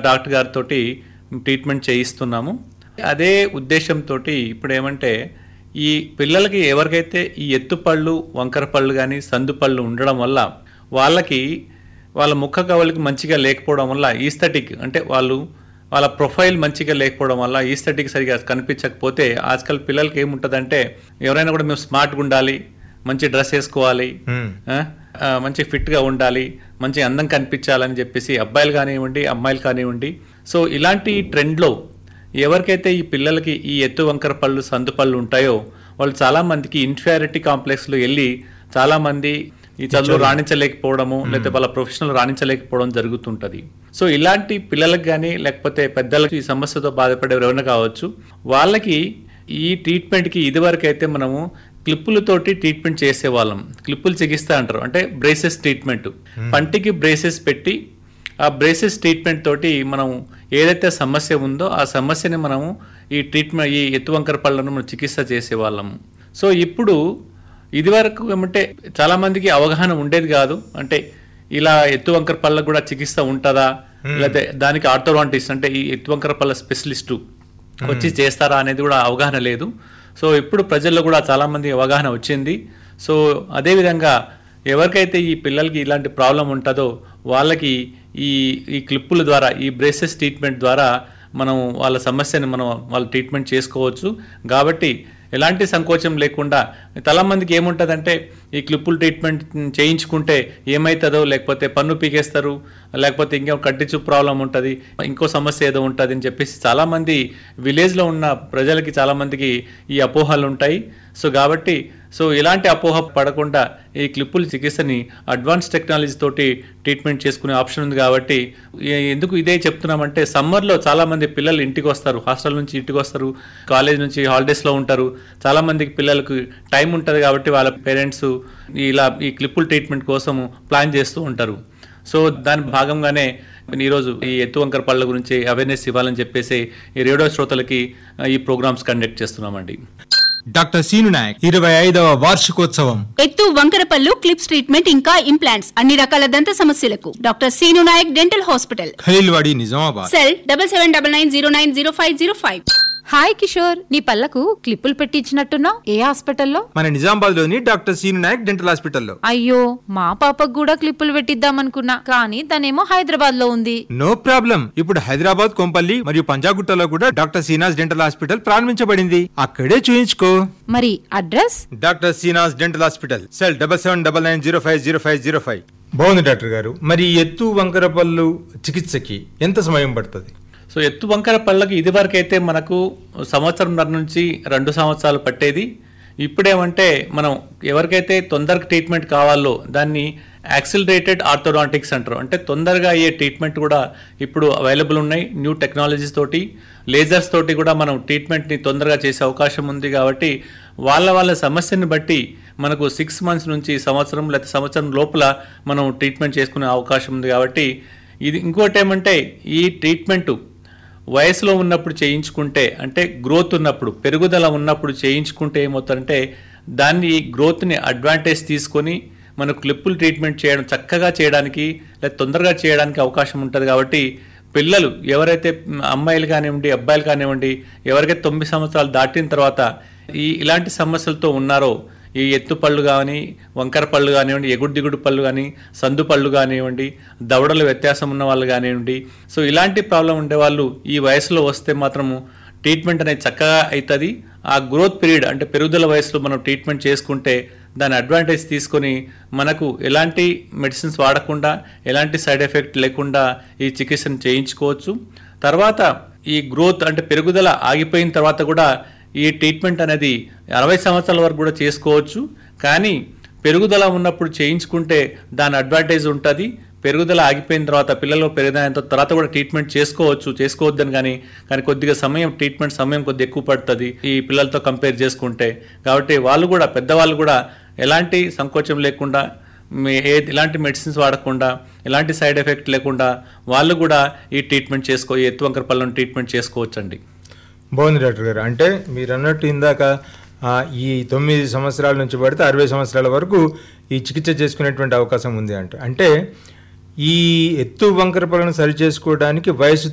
Doctor గారితో treatment చేయిస్తున్నాము అదే ఉద్దేశంతో ఇప్పుడు ఏమంటే ఈ పిల్లలకి ఎవరికైతే ఈ ఎత్తుపళ్ళు వంకర పళ్ళు కానీ సందు పళ్ళు ఉండడం వల్ల వాళ్ళకి వాళ్ళ ముఖ కవలికి మంచిగా లేకపోవడం వల్ల ఈస్థెటిక్ అంటే వాళ్ళు వాళ్ళ ప్రొఫైల్ మంచిగా లేకపోవడం వల్ల ఈస్థెటిక్ సరిగా కనిపించకపోతే ఆజకల్ పిల్లలకి ఏముంటుందంటే ఎవరైనా కూడా మేము స్మార్ట్గా ఉండాలి మంచి డ్రెస్ వేసుకోవాలి మ్మ్. ఆ, ఆ, మంచి ఫిట్గా ఉండాలి మంచి అందం కనిపించాలని చెప్పేసి అబ్బాయిలు కానివ్వండి అమ్మాయిలు కానివ్వండి సో ఇలాంటి ట్రెండ్లో ఎవరికైతే ఈ పిల్లలకి ఈ ఎత్తు వంకర పళ్ళు సందు పళ్ళు ఉంటాయో వాళ్ళు చాలా మందికి ఇన్ఫియారిటీ కాంప్లెక్స్లో వెళ్ళి చాలా మంది ఈ చదువు రాణించలేకపోవడము లేకపోతే వాళ్ళ ప్రొఫెషనల్ రాణించలేకపోవడం జరుగుతుంటది సో ఇలాంటి పిల్లలకు కానీ లేకపోతే పెద్దలకు ఈ సమస్యతో బాధపడే ఎవరైనా కావచ్చు వాళ్ళకి ఈ ట్రీట్మెంట్కి ఇదివరకు అయితే మనము క్లిప్పులతోటి ట్రీట్మెంట్ చేసేవాళ్ళం క్లిప్పులు చికిత్స అంటారు అంటే బ్రేసెస్ ట్రీట్మెంట్ పంటికి బ్రేసెస్ పెట్టి ఆ బ్రేసెస్ ట్రీట్మెంట్ తోటి మనం ఏదైతే సమస్య ఉందో ఆ సమస్యని మనము ఈ ట్రీట్మెంట్ ఈ ఎత్తు వంకర పళ్ళను మనం చికిత్స చేసేవాళ్ళము సో ఇప్పుడు ఇదివరకు ఏమంటే చాలా మందికి అవగాహన ఉండేది కాదు అంటే ఇలా ఎత్తు వంకర పళ్ళకు కూడా చికిత్స ఉంటుందా లేకపోతే దానికి ఆర్థోడాంటిస్ట్ అంటే ఈ ఎత్తు వంకర పళ్ళ స్పెషలిస్టు వచ్చి చేస్తారా అనేది కూడా అవగాహన లేదు సో ఇప్పుడు ప్రజల్లో కూడా చాలా మంది అవగాహన వచ్చింది సో అదేవిధంగా ఎవరికైతే ఈ పిల్లలకి ఇలాంటి ప్రాబ్లం ఉంటుందో వాళ్ళకి ఈ ఈ క్లిప్పుల ద్వారా ఈ బ్రేసెస్ ట్రీట్మెంట్ ద్వారా మనం వాళ్ళ సమస్యని మనం వాళ్ళ ట్రీట్మెంట్ చేసుకోవచ్చు కాబట్టి ఎలాంటి సంకోచం లేకుండా చాలా మందికి ఏముంటుందంటే ఈ క్లిప్పులు ట్రీట్మెంట్ చేయించుకుంటే ఏమవుతుందో లేకపోతే పన్ను పీకేస్తారు లేకపోతే ఇంకేం కట్టించు ప్రాబ్లం ఉంటుంది ఇంకో సమస్య ఏదో ఉంటుంది అని చెప్పేసి చాలామంది విలేజ్లో ఉన్న ప్రజలకి చాలామందికి ఈ అపోహలు ఉంటాయి సో కాబట్టి సో ఇలాంటి అపోహ పడకుండా ఈ క్లిప్పుల చికిత్సని అడ్వాన్స్ టెక్నాలజీ తోటి ట్రీట్మెంట్ చేసుకునే ఆప్షన్ ఉంది కాబట్టి ఏ- ఎందుకు ఇదే చెప్తున్నామంటే సమ్మర్లో చాలా మంది పిల్లలు ఇంటికి వస్తారు హాస్టల్ నుంచి ఇంటికి వస్తారు కాలేజ్ నుంచి హాలిడేస్లో ఉంటారు చాలా మందికి పిల్లలకు టైం ఉంటుంది కాబట్టి వాళ్ళ పేరెంట్స్ ఇలా ఈ క్లిప్పుల ట్రీట్మెంట్ కోసం ప్లాన్ చేస్తూ ఉంటారు సో దాని భాగంగానే ఈరోజు ఈ ఎత్తు వంకర పళ్ళ గురించి అవేర్నెస్ ఇవ్వాలని చెప్పేసి ఈ రేడియో శ్రోతలకి ఆ, ఈ ప్రోగ్రామ్స్ కండక్ట్ చేస్తున్నామండి డాక్టర్ సీను నాయక్ ఇరవై ఐదవ వార్షికోత్సవం ఎత్తు వంకరపల్లు క్లిప్స్ ట్రీట్మెంట్ ఇంకా ఇంప్లాంట్స్ అన్ని రకాల దంత సమస్యలకు doctor Seenu Naik dental hospital Khaleelwadi Nizamabad cell double seven double nine zero nine zero five zero five hi Kishore నీ పళ్ళకు క్లిప్పులు పెట్టించినట్టున్నావు ఏ హాస్పిటల్లో మన నిజామాబాద్ లోని డాక్టర్ సీను నాయక్ డెంటల్ హాస్పిటల్లో అయ్యో మా పాపకు కూడా క్లిప్పులు పెట్టిద్దామనుకున్నా కానీ తనేమో హైదరాబాద్ లో ఉంది నో ప్రాబ్లం ఇప్పుడు హైదరాబాద్ కొంపల్లి మరియు పంజాగుట్టలో కూడా డాక్టర్ సీనాస్ డెంటల్ హాస్పిటల్ ప్రారంభించబడింది అక్కడే చూయించుకో మరి address doctor Seena's dental hospital cell double seven double nine zero five zero five zero five బాగుంది డాక్టర్ గారు మరి ఎత్తు వంకర పళ్ళు చికిత్సకి ఎంత సమయం పడుతుంది సో ఎత్తు వంకర పళ్ళకి ఇదివరకైతే మనకు సంవత్సరంన్నర నుంచి రెండు సంవత్సరాలు పట్టేది ఇప్పుడేమంటే మనం ఎవరికైతే తొందరగా ట్రీట్మెంట్ కావాలో దాన్ని యాక్సిలరేటెడ్ ఆర్థోడాంటిక్స్ అంటారు అంటే తొందరగా అయ్యే ట్రీట్మెంట్ కూడా ఇప్పుడు అవైలబుల్ ఉన్నాయి న్యూ టెక్నాలజీస్ తోటి లేజర్స్ తోటి కూడా మనం ట్రీట్మెంట్ని తొందరగా చేసే అవకాశం ఉంది కాబట్టి వాళ్ళ వాళ్ళ సమస్యని బట్టి మనకు సిక్స్ మంత్స్ నుంచి సంవత్సరం లేదా సంవత్సరం లోపల మనం ట్రీట్మెంట్ చేసుకునే అవకాశం ఉంది కాబట్టి ఇది ఇంకోటి ఏమంటే ఈ ట్రీట్మెంట్ వయసులో ఉన్నప్పుడు చేయించుకుంటే అంటే గ్రోత్ ఉన్నప్పుడు పెరుగుదల ఉన్నప్పుడు చేయించుకుంటే ఏమవుతుందంటే దాన్ని గ్రోత్ని అడ్వాంటేజ్ తీసుకొని మనకు క్లిప్పులు ట్రీట్మెంట్ చేయడం చక్కగా చేయడానికి లేదా తొందరగా చేయడానికి అవకాశం ఉంటుంది కాబట్టి పిల్లలు ఎవరైతే మ్, అమ్మాయిలు కానివ్వండి అబ్బాయిలు కానివ్వండి ఎవరికైతే తొమ్మిది సంవత్సరాలు దాటిన తర్వాత ఈ ఇలాంటి సమస్యలతో ఉన్నారో ఈ ఎత్తు పళ్ళు కానీ వంకర పళ్ళు కానివ్వండి ఎగుడు దిగుడు పళ్ళు కానీ సందు పళ్ళు కానివ్వండి దవడల వ్యత్యాసం ఉన్న వాళ్ళు కానివ్వండి సో ఇలాంటి ప్రాబ్లం ఉండే వాళ్ళు ఈ వయసులో వస్తే మాత్రము ట్రీట్మెంట్ అనేది చక్కగా అవుతుంది ఆ గ్రోత్ పీరియడ్ అంటే పెరుగుదల వయసులో మనం ట్రీట్మెంట్ చేసుకుంటే దాని అడ్వాంటేజ్ తీసుకొని మనకు ఎలాంటి మెడిసిన్స్ వాడకుండా ఎలాంటి సైడ్ ఎఫెక్ట్ లేకుండా ఈ చికిత్సను చేయించుకోవచ్చు తర్వాత ఈ గ్రోత్ అంటే పెరుగుదల ఆగిపోయిన తర్వాత కూడా ఈ ట్రీట్మెంట్ అనేది అరవై సంవత్సరాల వరకు కూడా చేసుకోవచ్చు కానీ పెరుగుదల ఉన్నప్పుడు చేయించుకుంటే దాని అడ్వాంటేజ్ ఉంటుంది పెరుగుదల ఆగిపోయిన తర్వాత పిల్లలు పెరిగిన తర్వాత కూడా ట్రీట్మెంట్ చేసుకోవచ్చు చేసుకోవద్దని కానీ కానీ కొద్దిగా సమయం ట్రీట్మెంట్ సమయం కొద్దిగా ఎక్కువ పడుతుంది ఈ పిల్లలతో కంపేర్ చేసుకుంటే కాబట్టి వాళ్ళు కూడా పెద్దవాళ్ళు కూడా ఎలాంటి సంకోచం లేకుండా మీ- ఏ ఎలాంటి మెడిసిన్స్ వాడకుండా ఎలాంటి సైడ్ ఎఫెక్ట్ లేకుండా వాళ్ళు కూడా ఈ ట్రీట్మెంట్ చేసుకో ఈ ఎత్తు వంకర పళ్ళను ట్రీట్మెంట్ చేసుకోవచ్చండి బాగుంది డాక్టర్ గారు అంటే మీరు అన్నట్టు ఇందాక ఆ, ఈ తొమ్మిది సంవత్సరాల నుంచి పడితే అరవై సంవత్సరాల వరకు ఈ చికిత్స చేసుకునేటువంటి అవకాశం ఉంది అంట అంటే ఈ ఎత్తు వంకర పళ్ళను సరి చేసుకోవడానికి వయసు